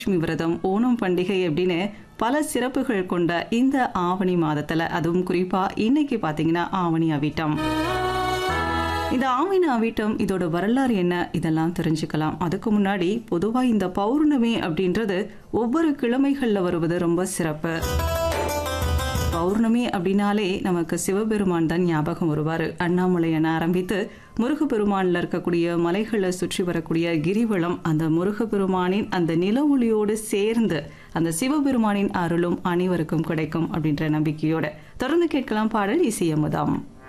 லட்சுமி விரதம் ஓணம் பண்டிகை அப்படின்னு பல சிறப்புகள் கொண்ட இந்த ஆவணி மாதத்துல அதுவும் குறிப்பா இன்னைக்கு பாத்தீங்கன்னா ஆவணி அவிட்டம் இந்த ஆவணி அவிட்டம் இதோட வரலாறு என்ன இதெல்லாம் தெரிஞ்சுக்கலாம் அதுக்கு முன்னாடி பொதுவா இந்த பௌர்ணமி அப்படின்றது ஒவ்வொரு கிழமைகள்ல வருவது ரொம்ப சிறப்பு பௌர்ணமி அப்படின்னாலே நமக்கு சிவபெருமான் தான் ஞாபகம் வருவார் அண்ணாமலையன் ஆரம்பித்து முருகப்பெருமானில் இருக்கக்கூடிய மலைகளை சுற்றி வரக்கூடிய கிரிவலம் அந்த முருகப்பெருமானின் அந்த நில ஒளியோடு சேர்ந்து அந்த சிவபெருமானின் அருளும் அனைவருக்கும் கிடைக்கும் அப்படின்ற நம்பிக்கையோட தொடர்ந்து கேட்கலாம் பாடல் இசையமுதாம்